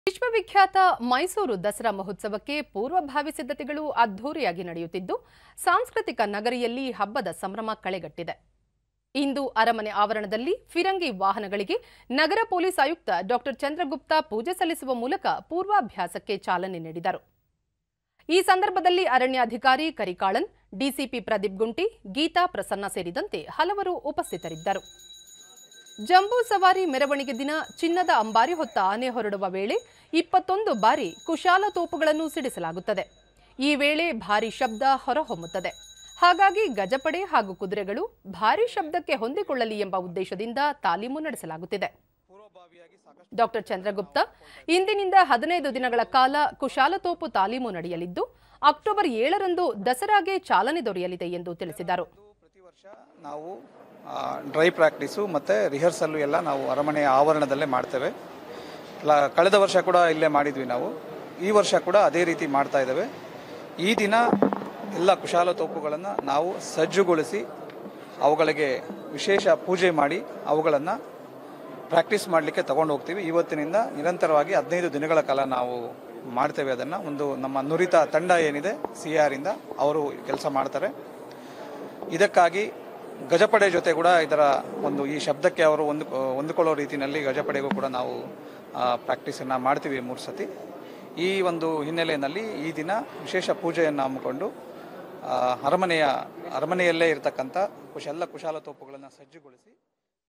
ವಿಶ್ವವಿಖ್ಯಾತ ಮೈಸೂರು ದಸರಾ ಮಹೋತ್ಸವಕ್ಕೆ ಪೂರ್ವಭಾವಿ ಸಿದ್ಧತೆಗಳು ಅದ್ಧೂರಿಯಾಗಿ ನಡೆಯುತ್ತಿದ್ದು ಸಾಂಸ್ಕೃತಿಕ ನಗರಿಯಲ್ಲಿ ಹಬ್ಬದ ಸಂಭ್ರಮ ಕಳೆಗಟ್ಟಿದೆ ಇಂದು ಅರಮನೆ ಆವರಣದಲ್ಲಿ ಫಿರಂಗಿ ವಾಹನಗಳಿಗೆ ನಗರ ಪೊಲೀಸ್ ಆಯುಕ್ತ ಡಾಕ್ಟರ್ ಚಂದ್ರಗುಪ್ತ ಪೂಜೆ ಸಲ್ಲಿಸುವ ಮೂಲಕ ಪೂರ್ವಾಭ್ಯಾಸಕ್ಕೆ ಚಾಲನೆ ನೀಡಿದರು ಈ ಸಂದರ್ಭದಲ್ಲಿ ಅರಣ್ಯಾಧಿಕಾರಿ ಕರಿಕಾಳನ್ ಡಿಸಿಪಿ ಪ್ರದೀಪ್ ಗುಂಟಿ ಗೀತಾ ಪ್ರಸನ್ನ ಸೇರಿದಂತೆ ಹಲವರು ಉಪಸ್ಥಿತರಿದ್ದರು ಜಂಬೂ ಸವಾರಿ ಮೆರವಣಿಗೆ ದಿನ ಚಿನ್ನದ ಅಂಬಾರಿ ಹೊತ್ತ ಆನೆ ಹೊರಡುವ ವೇಳೆ ಇಪ್ಪತ್ತೊಂದು ಬಾರಿ ಕುಶಾಲ ತೋಪುಗಳನ್ನು ಸಿಡಿಸಲಾಗುತ್ತದೆ ಈ ವೇಳೆ ಭಾರಿ ಶಬ್ದ ಹೊರಹೊಮ್ಮುತ್ತದೆ ಹಾಗಾಗಿ ಗಜಪಡೆ ಹಾಗೂ ಕುದುರೆಗಳು ಭಾರಿ ಶಬ್ದಕ್ಕೆ ಹೊಂದಿಕೊಳ್ಳಲಿ ಎಂಬ ಉದ್ದೇಶದಿಂದ ತಾಲೀಮು ನಡೆಸಲಾಗುತ್ತಿದೆ ಡಾಕ್ಟರ್ ಚಂದ್ರಗುಪ್ತ ಇಂದಿನಿಂದ ಹದಿನೈದು ದಿನಗಳ ಕಾಲ ಕುಶಾಲತೋಪು ತಾಲೀಮು ನಡೆಯಲಿದ್ದು ಅಕ್ಟೋಬರ್ ಏಳರಂದು ದಸರಾಗೆ ಚಾಲನೆ ದೊರೆಯಲಿದೆ ಎಂದು ತಿಳಿಸಿದರು ಪ್ರತಿ ವರ್ಷ ನಾವು ಡ್ರೈ ಪ್ರಾಕ್ಟೀಸು ಮತ್ತು ರಿಹರ್ಸಲ್ಲು ಎಲ್ಲ ನಾವು ಅರಮನೆಯ ಆವರಣದಲ್ಲೇ ಮಾಡ್ತೇವೆ ಲ ಕಳೆದ ವರ್ಷ ಕೂಡ ಇಲ್ಲೇ ಮಾಡಿದ್ವಿ ನಾವು ಈ ವರ್ಷ ಕೂಡ ಅದೇ ರೀತಿ ಮಾಡ್ತಾ ಇದ್ದೇವೆ ಈ ದಿನ ಎಲ್ಲ ಕುಶಾಲ ತೋಪುಗಳನ್ನು ನಾವು ಸಜ್ಜುಗೊಳಿಸಿ ಅವುಗಳಿಗೆ ವಿಶೇಷ ಪೂಜೆ ಮಾಡಿ ಅವುಗಳನ್ನು ಪ್ರಾಕ್ಟೀಸ್ ಮಾಡಲಿಕ್ಕೆ ತಗೊಂಡು ಹೋಗ್ತೀವಿ ಇವತ್ತಿನಿಂದ ನಿರಂತರವಾಗಿ ಹದಿನೈದು ದಿನಗಳ ಕಾಲ ನಾವು ಮಾಡ್ತೇವೆ ಅದನ್ನು ಒಂದು ನಮ್ಮ ನುರಿತ ತಂಡ ಏನಿದೆ ಸಿ ಆರಿಂದ ಅವರು ಕೆಲಸ ಮಾಡ್ತಾರೆ ಇದಕ್ಕಾಗಿ ಗಜಪಡೆ ಜೊತೆ ಕೂಡ ಇದರ ಒಂದು ಈ ಶಬ್ದಕ್ಕೆ ಅವರು ಒಂದು ಹೊಂದಿಕೊಳ್ಳೋ ರೀತಿಯಲ್ಲಿ ಗಜಪಡೆಗೂ ಕೂಡ ನಾವು ಪ್ರಾಕ್ಟೀಸನ್ನು ಮಾಡ್ತೀವಿ ಮೂರು ಸತಿ ಈ ಒಂದು ಹಿನ್ನೆಲೆಯಲ್ಲಿ ಈ ದಿನ ವಿಶೇಷ ಪೂಜೆಯನ್ನು ಹಮ್ಮಿಕೊಂಡು ಆ, ಅರಮನೆಯ ಅರಮನೆಯಲ್ಲೇ ಇರತಕ್ಕಂಥ ಕುಶ ಎಲ್ಲ ಕುಶಾಲ ತೋಪುಗಳನ್ನು ಸಜ್ಜುಗೊಳಿಸಿ